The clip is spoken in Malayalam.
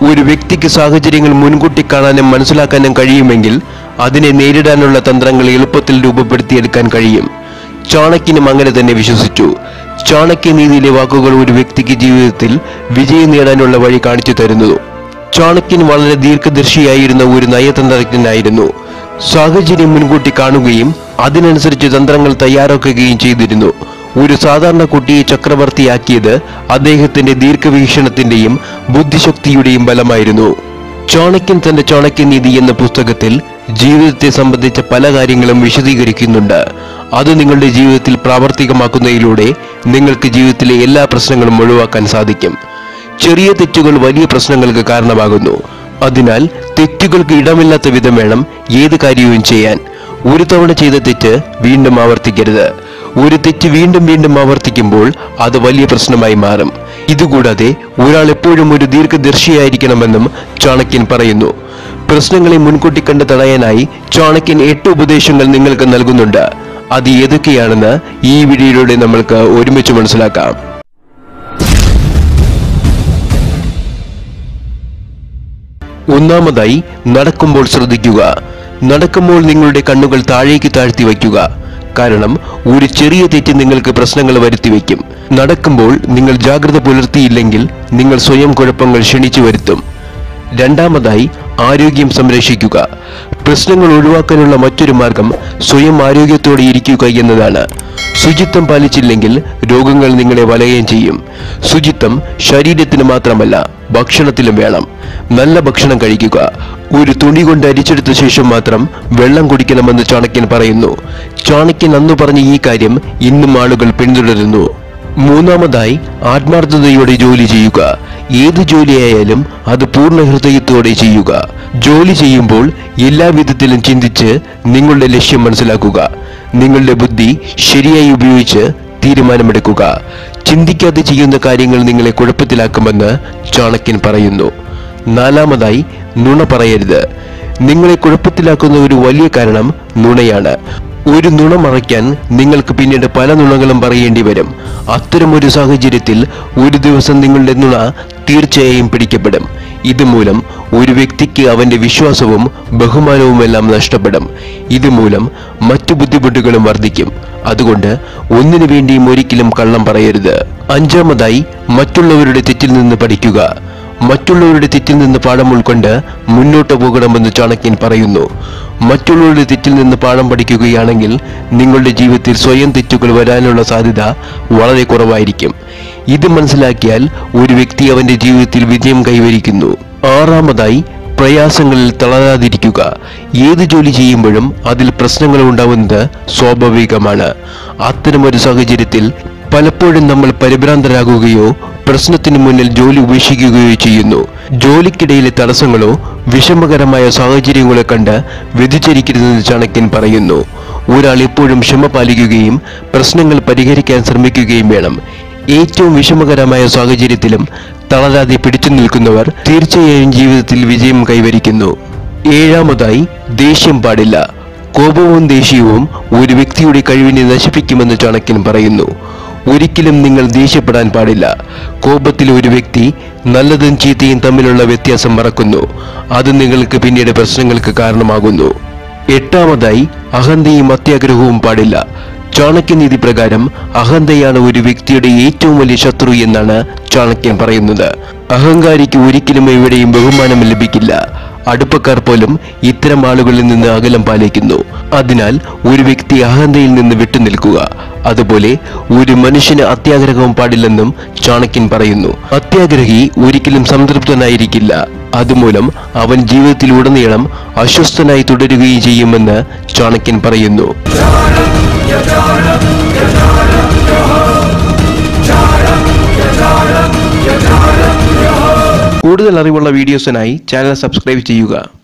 ഒരു വ്യക്തിക്ക് സാഹചര്യങ്ങൾ മുൻകൂട്ടി കാണാനും മനസ്സിലാക്കാനും കഴിയുമെങ്കിൽ അതിനെ നേരിടാനുള്ള തന്ത്രങ്ങൾ എളുപ്പത്തിൽ രൂപപ്പെടുത്തിയെടുക്കാൻ കഴിയും ചാണക്യനും അങ്ങനെ തന്നെ വിശ്വസിച്ചു ചാണക്യനീതിയിലെ വാക്കുകൾ ഒരു വ്യക്തിക്ക് ജീവിതത്തിൽ വിജയം നേടാനുള്ള വഴി കാണിച്ചു തരുന്നു ചാണക്യൻ വളരെ ദീർഘദർശിയായിരുന്ന ഒരു നയതന്ത്രജ്ഞനായിരുന്നു സാഹചര്യം മുൻകൂട്ടി കാണുകയും അതിനനുസരിച്ച് തന്ത്രങ്ങൾ തയ്യാറാക്കുകയും ചെയ്തിരുന്നു ഒരു സാധാരണ കുട്ടിയെ ചക്രവർത്തിയാക്കിയത് അദ്ദേഹത്തിന്റെ ദീർഘവീക്ഷണത്തിന്റെയും ബുദ്ധിശക്തിയുടെയും ബലമായിരുന്നു ചാണക്യൻ തന്റെ ചാണക്യനീതി എന്ന പുസ്തകത്തിൽ ജീവിതത്തെ സംബന്ധിച്ച പല കാര്യങ്ങളും വിശദീകരിക്കുന്നുണ്ട് അത് നിങ്ങളുടെ ജീവിതത്തിൽ പ്രാവർത്തികമാക്കുന്നതിലൂടെ നിങ്ങൾക്ക് ജീവിതത്തിലെ എല്ലാ പ്രശ്നങ്ങളും ഒഴിവാക്കാൻ സാധിക്കും ചെറിയ തെറ്റുകൾ വലിയ പ്രശ്നങ്ങൾക്ക് കാരണമാകുന്നു അതിനാൽ തെറ്റുകൾക്ക് ഇടമില്ലാത്ത വിധം വേണം ഏത് കാര്യവും ചെയ്യാൻ ഒരു തവണ ചെയ്ത തെറ്റ് വീണ്ടും ആവർത്തിക്കരുത് ഒരു തെറ്റ് വീണ്ടും വീണ്ടും ആവർത്തിക്കുമ്പോൾ അത് വലിയ പ്രശ്നമായി മാറും ഇതുകൂടാതെ ഒരാൾ എപ്പോഴും ഒരു ദീർഘദർശിയായിരിക്കണമെന്നും ചാണക്യൻ പറയുന്നു പ്രശ്നങ്ങളെ മുൻകൂട്ടി കണ്ട് തടയാനായി ചാണക്യൻ എട്ട് ഉപദേശങ്ങൾ നിങ്ങൾക്ക് നൽകുന്നുണ്ട് അത് ഏതൊക്കെയാണെന്ന് ഈ വീഡിയോയിലൂടെ നമ്മൾക്ക് ഒരുമിച്ച് മനസ്സിലാക്കാം ഒന്നാമതായി നടക്കുമ്പോൾ ശ്രദ്ധിക്കുക നടക്കുമ്പോൾ നിങ്ങളുടെ കണ്ണുകൾ താഴേക്ക് താഴ്ത്തി വയ്ക്കുക കാരണം ഒരു ചെറിയ തെറ്റ് നിങ്ങൾക്ക് പ്രശ്നങ്ങൾ വരുത്തി വയ്ക്കും നടക്കുമ്പോൾ നിങ്ങൾ ജാഗ്രത പുലർത്തിയില്ലെങ്കിൽ നിങ്ങൾ സ്വയം കുഴപ്പങ്ങൾ ക്ഷണിച്ചു വരുത്തും രണ്ടാമതായി ആരോഗ്യം സംരക്ഷിക്കുക പ്രശ്നങ്ങൾ ഒഴിവാക്കാനുള്ള മറ്റൊരു മാർഗം സ്വയം ആരോഗ്യത്തോടെ ഇരിക്കുക എന്നതാണ് ശുചിത്വം പാലിച്ചില്ലെങ്കിൽ രോഗങ്ങൾ നിങ്ങളെ വലയം ചെയ്യും ശുചിത്വം ശരീരത്തിന് മാത്രമല്ല ഭക്ഷണത്തിലും വേണം നല്ല ഭക്ഷണം കഴിക്കുക ഒരു തുണി കൊണ്ട് അരിച്ചെടുത്ത ശേഷം മാത്രം വെള്ളം കുടിക്കണമെന്ന് ചാണക്യൻ പറയുന്നു ചാണക്യൻ അന്നു പറഞ്ഞ ഈ കാര്യം ഇന്നും ആളുകൾ പിന്തുടരുന്നു മൂന്നാമതായി ആത്മാർത്ഥതയോടെ ജോലി ചെയ്യുക ഏത് ജോലിയായാലും അത് പൂർണ്ണ ഹൃദയത്തോടെ ചെയ്യുക ജോലി ചെയ്യുമ്പോൾ എല്ലാ വിധത്തിലും ചിന്തിച്ച് നിങ്ങളുടെ ലക്ഷ്യം മനസ്സിലാക്കുക നിങ്ങളുടെ ബുദ്ധി ശരിയായി ഉപയോഗിച്ച് തീരുമാനമെടുക്കുക ചിന്തിക്കാതെ ചെയ്യുന്ന കാര്യങ്ങൾ നിങ്ങളെ കുഴപ്പത്തിലാക്കുമെന്ന് ചാണക്യൻ പറയുന്നു നാലാമതായി നുണ പറയരുത് നിങ്ങളെ കുഴപ്പത്തിലാക്കുന്ന ഒരു വലിയ കാരണം നുണയാണ് ഒരു നുണ മറയ്ക്കാൻ നിങ്ങൾക്ക് പിന്നീട് പല നുണകളും പറയേണ്ടി വരും അത്തരമൊരു സാഹചര്യത്തിൽ ഒരു ദിവസം നിങ്ങളുടെ നുണ തീർച്ചയായും പിടിക്കപ്പെടും ഇതുമൂലം ഒരു വ്യക്തിക്ക് അവന്റെ വിശ്വാസവും ബഹുമാനവുമെല്ലാം നഷ്ടപ്പെടും ഇതുമൂലം മറ്റു ബുദ്ധിമുട്ടുകളും വർദ്ധിക്കും അതുകൊണ്ട് ഒന്നിനു വേണ്ടിയും ഒരിക്കലും കള്ളം പറയരുത് അഞ്ചാമതായി മറ്റുള്ളവരുടെ തെറ്റിൽ നിന്ന് പഠിക്കുക മറ്റുള്ളവരുടെ തെറ്റിൽ നിന്ന് പാഠം ഉൾക്കൊണ്ട് മുന്നോട്ട് പോകണമെന്ന് ചാണക്യൻ പറയുന്നു മറ്റുള്ളവരുടെ തെറ്റിൽ നിന്ന് പാഠം പഠിക്കുകയാണെങ്കിൽ നിങ്ങളുടെ ജീവിതത്തിൽ സ്വയം തെറ്റുകൾ വരാനുള്ള സാധ്യത വളരെ കുറവായിരിക്കും ഇത് മനസ്സിലാക്കിയാൽ ഒരു വ്യക്തി അവന്റെ ജീവിതത്തിൽ വിജയം കൈവരിക്കുന്നു ആറാമതായി പ്രയാസങ്ങളിൽ തളരാതിരിക്കുക ഏത് ജോലി ചെയ്യുമ്പോഴും അതിൽ പ്രശ്നങ്ങൾ ഉണ്ടാവുന്നത് സ്വാഭാവികമാണ് അത്തരമൊരു സാഹചര്യത്തിൽ പലപ്പോഴും നമ്മൾ പരിഭ്രാന്തരാകുകയോ പ്രശ്നത്തിന് മുന്നിൽ ജോലി ഉപേക്ഷിക്കുകയോ ചെയ്യുന്നു ജോലിക്കിടയിലെ തടസ്സങ്ങളോ വിഷമകരമായ സാഹചര്യങ്ങളോ കണ്ട് വ്യതിചരിക്കരുതെന്ന് ചാണക്യൻ പറയുന്നു ഒരാൾ എപ്പോഴും ക്ഷമ പാലിക്കുകയും പ്രശ്നങ്ങൾ പരിഹരിക്കാൻ ശ്രമിക്കുകയും വേണം ഏറ്റവും വിഷമകരമായ സാഹചര്യത്തിലും തളരാതെ പിടിച്ചു നിൽക്കുന്നവർ തീർച്ചയായും ജീവിതത്തിൽ വിജയം കൈവരിക്കുന്നു ഏഴാമതായി ദേഷ്യം പാടില്ല കോപവും ദേഷ്യവും ഒരു വ്യക്തിയുടെ കഴിവിനെ നശിപ്പിക്കുമെന്ന് ചാണക്യൻ പറയുന്നു ഒരിക്കലും നിങ്ങൾ ദേഷ്യപ്പെടാൻ പാടില്ല കോപത്തിൽ ഒരു വ്യക്തി നല്ലതും ചീത്തയും തമ്മിലുള്ള വ്യത്യാസം മറക്കുന്നു അത് നിങ്ങൾക്ക് പിന്നീട് പ്രശ്നങ്ങൾക്ക് കാരണമാകുന്നു എട്ടാമതായി അഹന്തയും അത്യാഗ്രഹവും പാടില്ല ചാണക്യനീതി പ്രകാരം അഹന്തയാണ് ഒരു വ്യക്തിയുടെ ഏറ്റവും വലിയ ശത്രു എന്നാണ് ചാണക്യൻ പറയുന്നത് അഹങ്കാരിക്ക് ഒരിക്കലും എവിടെയും ബഹുമാനം ലഭിക്കില്ല അടുപ്പക്കാർ പോലും ഇത്തരം ആളുകളിൽ നിന്ന് അകലം പാലിക്കുന്നു അതിനാൽ ഒരു വ്യക്തി അഹന്തയിൽ നിന്ന് വിട്ടുനിൽക്കുക അതുപോലെ ഒരു മനുഷ്യന് അത്യാഗ്രഹവും പാടില്ലെന്നും ചാണക്യൻ പറയുന്നു അത്യാഗ്രഹി ഒരിക്കലും സംതൃപ്തനായിരിക്കില്ല അതുമൂലം അവൻ ജീവിതത്തിൽ ഉടനീളം അസ്വസ്ഥനായി തുടരുകയും ചെയ്യുമെന്ന് ചാണക്യൻ പറയുന്നു കൂടുതൽ അറിവുള്ള വീഡിയോസിനായി ചാനൽ സബ്സ്ക്രൈബ് ചെയ്യുക